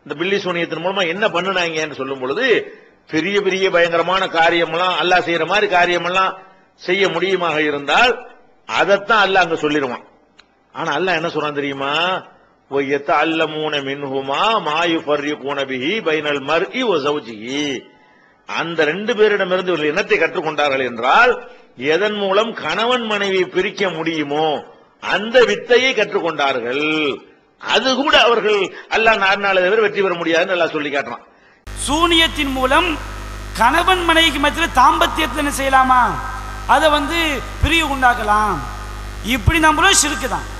இந்த பில்லி சூனியத்தின் மூலமா என்ன பண்ணுனாங்கன்னு சொல்லும் பொழுது பெரிய பெரிய பயங்கரமான காரியமெல்லாம் அல்லாஹ் செய்யற மாதிரி காரியமெல்லாம் செய்ய முடியுமாக இருந்தால் அதைத்தான் அல்லாஹ் அங்க சொல்லிடுவான் ஆனா அல்லாஹ் என்ன சொல்றான் தெரியுமா وَيَتَعَلَّمُونَ مِنْهُمَا مَا يُفَرِّقُونَ بِهِ بَيْنَ الْمَرْءِ وَزَوْجِهِ அந்த ரெண்டு பேரிடமிருந்து இவர்கள் என்னத்தை கற்றுக்கொண்டார்கள் என்றால் எதன் மூலம் கணவன் மனைவி பிரிக்க முடியுமோ அந்த வித்தையை கற்றுக்கொண்டார்கள் அது கூட அவர்கள் அல்லாஹ் நாடினால தவிர வெற்றி பெற முடியாதுன்னு அல்லாஹ் சொல்லி காட்டுறான் சூனியத்தின் மூலம் கணவன் மனைவிக்கு மத்தியில் தாம்பத்தியத்தை என்ன செய்யலாமா அதை வந்து பிரிவு உண்டாக்கலாம் இப்படி நம்புறோம் சிறுக்கு தான்